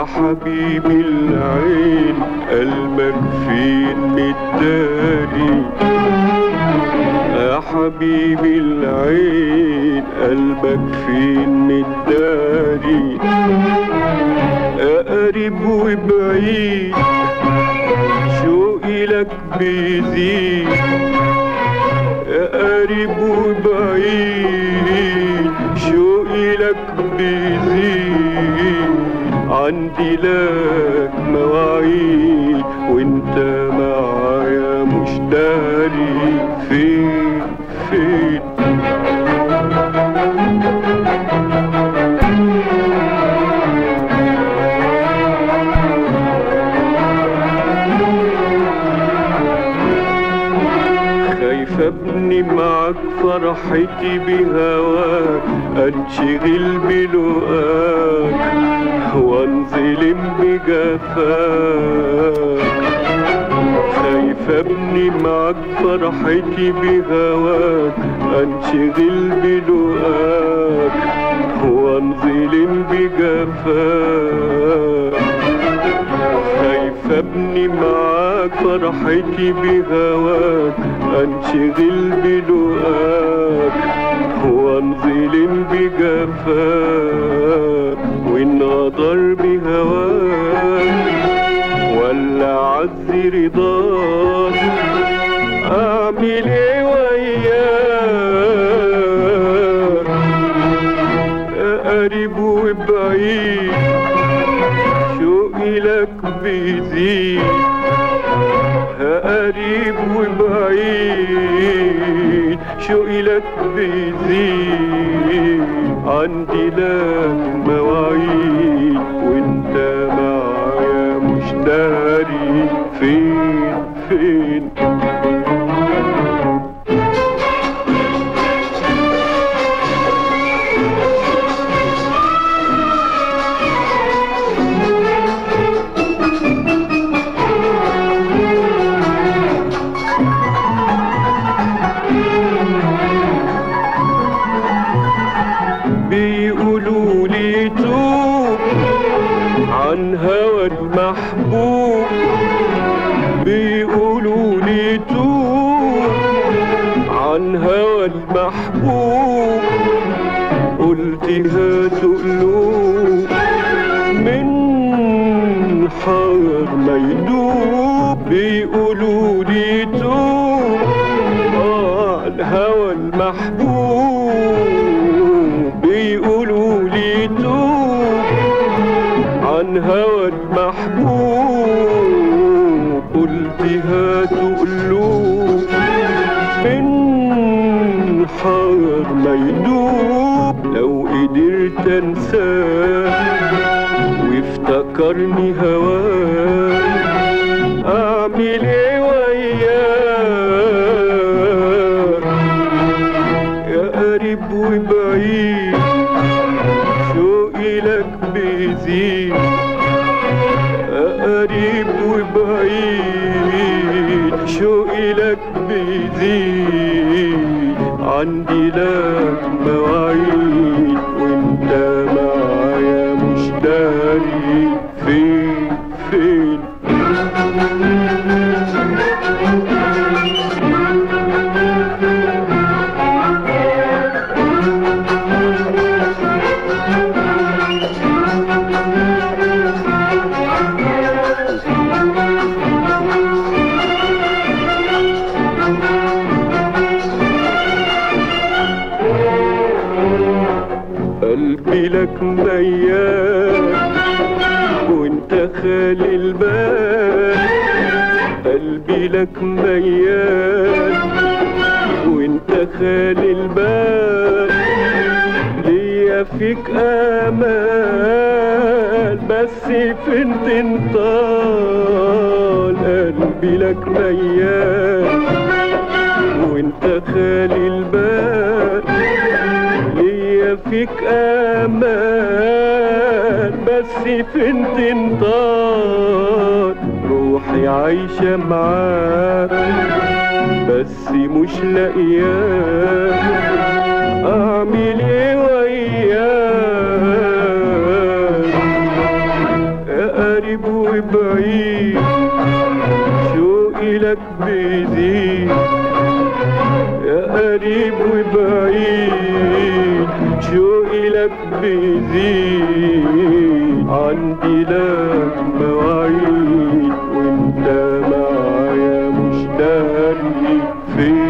حبيبي العين قلبك فين متداري يا حبيبي العين قلبك فين متداري يا قريب وبعيد شوقي لك بيزيد يا قريب وبعيد شوقي لك بيزيد عندي لك مواعيد وانت معايا مش داري فين فين خايف ابني معاك فرحتي بهواك انشغل بلقاك وانظلم بجفاك خايف ابني معاك فرحتي بهواك انشغل بلقاك وانظلم بجفاك خايف ابني معاك فرحتي بهواك انشغل بلقاك وانظلم بجفاك وان غدر بهواك ولا عز رضاك اعمل ايه وياك يا قريب وبعيد شوقي لك بيزيد قريب وبعيد شوقي لك بيزيد عندي لك مواعيد وانت معايا مش داري فين فين بيقولوا لي توب عن هوى المحبوب بيقولوا لي توب عن هوى المحبوب قلت هاتوا قلوب من حار ما يدوب بيقولوا لي توب آه عن هوى المحبوب بيقولوا لي توب عن هوى المحبوب قلت هاتوا قلوب من حار ما يدوب لو قدرت انساه وافتكرني هواه اعمل ايه وياه يا قريب وبعيد شوقي لك بيزيد يا قريب وبعيد شوقي لك بيزيد عندي لك مواعيد وانت معايا مش داري فين فين قلبي لك ميال وانت خالي البال قلبي لك ميال وانت خالي البال ليا فيك امال بس فين تنطال قلبي لك ميال وانت خالي البال ليا فيك امان بس فين تنطار روحي عايشة معاك بس مش لاقياك اعمل ايه وياك يا لك بيزيد يا قريب وبعيد شوقي لك بيزيد عندي لك مواعيد وانت معايا مش داري فين